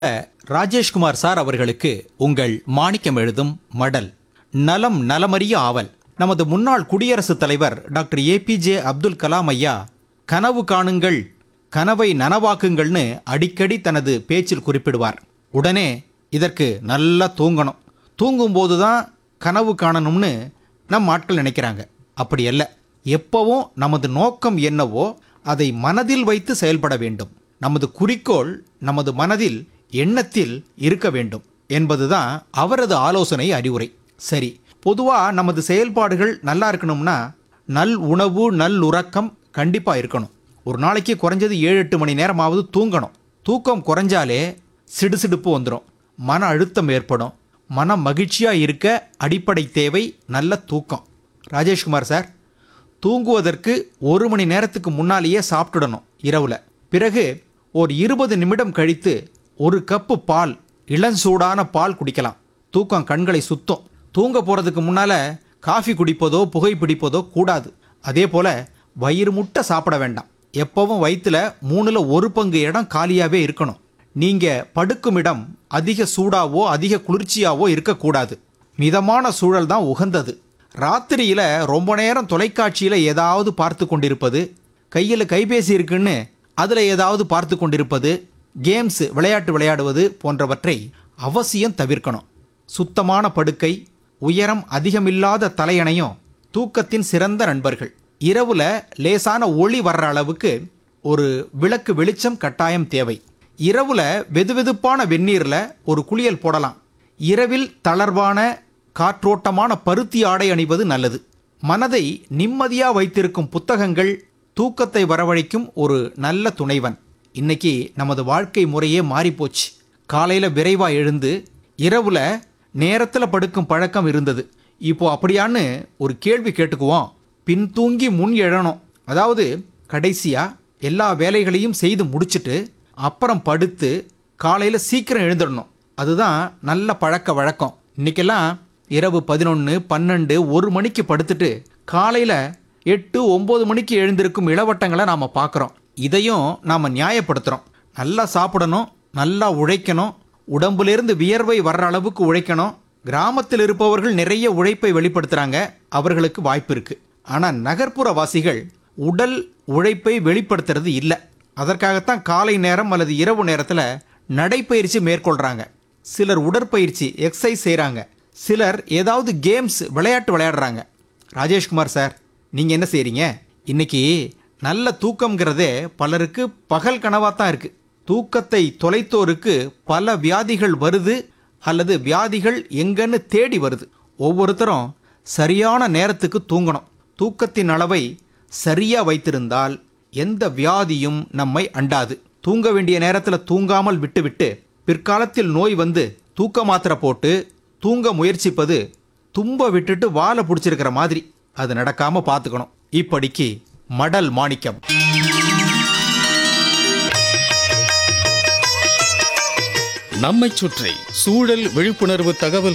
Rajeshkumar sir அவர்களுக்கு உங்கள் மாணிக்கம் எழுதும் மடல் நலம் நலமறிய ஆவல் நமது முன்னாள் குடியரசுத் தலைவர் டாக்டர் ஏபிஜே அப்துல் கலாம் ஐயா கனவு காணுங்கள் கனவை நனவாக்குங்கள்னு அடிக்கடி தனது பேச்சில் குறிப்பிடுவார் உடனே இதற்கு நல்லா தூங்கணும் தூங்கும்போது தான் கனவு காணணும்னு நம் ஆட்கள் நினைக்கிறாங்க அப்படி அல்ல எப்பவும் நமது நோக்கம் என்னவோ அதை மனதில் வைத்து செயல்பட வேண்டும் நமது குறிக்கோள் நமது மனதில் எண்ணத்தில் இருக்க வேண்டும் என்பதுதான் அவரது ஆலோசனை அறிவுரை சரி பொதுவா நமது செயல்பாடுகள் நல்லா இருக்கணும்னா நல் உணவு நல் உறக்கம் கண்டிப்பா இருக்கணும் ஒரு நாளைக்கு குறைஞ்சது ஏழு எட்டு மணி நேரமாவது தூங்கணும் தூக்கம் குறைஞ்சாலே சிடுசிடுப்பு வந்துடும் மன அழுத்தம் ஏற்படும் மன மகிழ்ச்சியா இருக்க அடிப்படை தேவை நல்ல தூக்கம் ராஜேஷ்குமார் சார் தூங்குவதற்கு ஒரு மணி நேரத்துக்கு முன்னாலேயே சாப்பிட்டுடணும் இரவுல பிறகு ஒரு இருபது நிமிடம் கழித்து ஒரு கப்பு பால் இளஞ்சூடான பால் குடிக்கலாம் தூக்கம் கண்களை சுத்தம் தூங்க போறதுக்கு முன்னால காஃபி குடிப்பதோ புகை பிடிப்பதோ கூடாது அதே போல வயிறு முட்டை சாப்பிட வேண்டாம் எப்பவும் வயிற்றுல மூணுல ஒரு பங்கு இடம் காலியாவே இருக்கணும் நீங்க படுக்கும் இடம் அதிக சூடாவோ அதிக குளிர்ச்சியாவோ இருக்கக்கூடாது மிதமான சூழல் தான் உகந்தது ராத்திரியில ரொம்ப நேரம் தொலைக்காட்சியில ஏதாவது பார்த்து கொண்டிருப்பது கையில் கைபேசி இருக்குன்னு அதில் ஏதாவது பார்த்து கொண்டிருப்பது கேம்ஸ் விளையாட்டு விளையாடுவது போன்றவற்றை அவசியம் தவிர்க்கணும் சுத்தமான படுக்கை உயரம் அதிகமில்லாத தலையணையும் தூக்கத்தின் சிறந்த நண்பர்கள் இரவுல லேசான ஒளி வர்ற அளவுக்கு ஒரு விளக்கு வெளிச்சம் கட்டாயம் தேவை இரவுல வெதுவெதுப்பான வெந்நீர்ல ஒரு குளியல் போடலாம் இரவில் தளர்வான காற்றோட்டமான பருத்தி ஆடை அணிவது நல்லது மனதை நிம்மதியா வைத்திருக்கும் புத்தகங்கள் தூக்கத்தை வரவழைக்கும் ஒரு நல்ல துணைவன் இன்னைக்கு நமது வாழ்க்கை முறையே மாறிப்போச்சு காலையில விரைவா எழுந்து இரவுல நேரத்துல படுக்கும் பழக்கம் இருந்தது இப்போ அப்படியான்னு ஒரு கேள்வி கேட்டுக்குவோம் பின்தூங்கி முன் எழணும் அதாவது கடைசியா எல்லா வேலைகளையும் செய்து முடிச்சிட்டு அப்புறம் படுத்து காலையில சீக்கிரம் எழுந்துடணும் அதுதான் நல்ல பழக்க வழக்கம் இன்னைக்கெல்லாம் இரவு பதினொன்று பன்னெண்டு ஒரு மணிக்கு படுத்துட்டு காலையில எட்டு ஒன்பது மணிக்கு எழுந்திருக்கும் இளவட்டங்களை நாம பார்க்குறோம் இதையும் நாம நியாயப்படுத்துறோம் நல்லா சாப்பிடணும் நல்லா உழைக்கணும் உடம்புலேருந்து வியர்வை வர்ற அளவுக்கு உழைக்கணும் கிராமத்தில் இருப்பவர்கள் நிறைய உழைப்பை வெளிப்படுத்துறாங்க அவர்களுக்கு வாய்ப்பு இருக்கு ஆனா நகர்ப்புற வாசிகள் உடல் உழைப்பை வெளிப்படுத்துறது இல்லை அதற்காகத்தான் காலை நேரம் அல்லது இரவு நேரத்தில் நடைப்பயிற்சி மேற்கொள்றாங்க சிலர் உடற்பயிற்சி எக்ஸசைஸ் செய்கிறாங்க சிலர் ஏதாவது கேம்ஸ் விளையாட்டு விளையாடுறாங்க ராஜேஷ்குமார் சார் நீங்கள் என்ன செய்கிறீங்க இன்னைக்கு நல்ல தூக்கம்ங்கிறதே பலருக்கு பகல் கனவாக தான் இருக்குது தூக்கத்தை தொலைத்தோருக்கு பல வியாதிகள் வருது அல்லது வியாதிகள் எங்கன்னு தேடி வருது ஒவ்வொருத்தரும் சரியான நேரத்துக்கு தூங்கணும் தூக்கத்தின் அளவை சரியா வைத்திருந்தால் எந்த வியாதியும் நம்மை அண்டாது தூங்க வேண்டிய நேரத்தில் தூங்காமல் விட்டுவிட்டு பிற்காலத்தில் நோய் வந்து தூக்க மாத்திரை போட்டு தூங்க முயற்சிப்பது தும்ப விட்டுட்டு வாழை பிடிச்சிருக்கிற மாதிரி அது நடக்காம பார்த்துக்கணும் இப்படிக்கு மடல் மாணிக்கம் நம்மைச் சுற்றி சூழல் விழிப்புணர்வு தகவல்